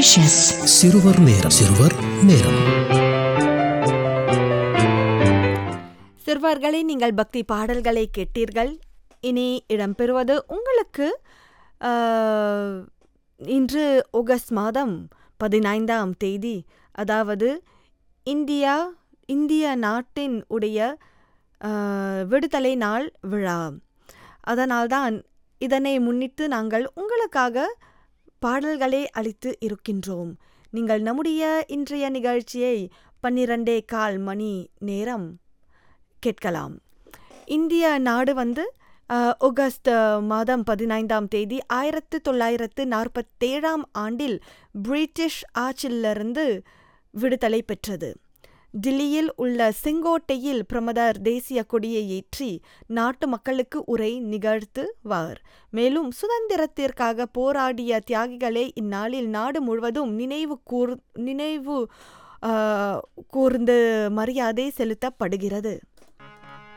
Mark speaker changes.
Speaker 1: Mauritius.
Speaker 2: சிறுவர் நேரம் சிறுவர் நேரம்
Speaker 3: சிறுவர்களே நீங்கள் பக்தி பாடல்களை கேட்டீர்கள் இனி இடம்பெறுவது உங்களுக்கு ஆஹ், இன்று ஆகஸ்ட் மாதம் பதினைந்தாம் தேதி அதாவது இந்தியா இந்திய நாட்டின் உடைய ஆஹ், விடுதலை நாள் விழா அதனால்தான் இதனை முன்னிட்டு நாங்கள் உங்களுக்காக பாடல்களை அளித்து இருக்கின்றோம் நீங்கள் நம்முடைய இன்றைய நிகழ்ச்சியை பன்னிரண்டே கால் மணி நேரம் கேட்கலாம் இந்திய நாடு வந்து அஹ், ஆகஸ்ட் அஹ், மாதம் பதினைந்தாம் தேதி ஆயிரத்து தொள்ளாயிரத்து நாற்பத்தேழாம் ஆண்டில் பிரிட்டிஷ் ஆட்சியிலிருந்து விடுதலை பெற்றது டில்லியில் உள்ள செங்கோட்டையில் பிரமதர் தேசிய கொடியை ஏற்றி நாட்டு மக்களுக்கு உரை நிகழ்த்துவார் மேலும் சுதந்திரத்திற்காக போராடிய தியாகிகளை இந்நாளில் நாடு முழுவதும் நினைவு கூர் நினைவு ஆஹ், கூர்ந்து மரியாதை செலுத்தப்படுகிறது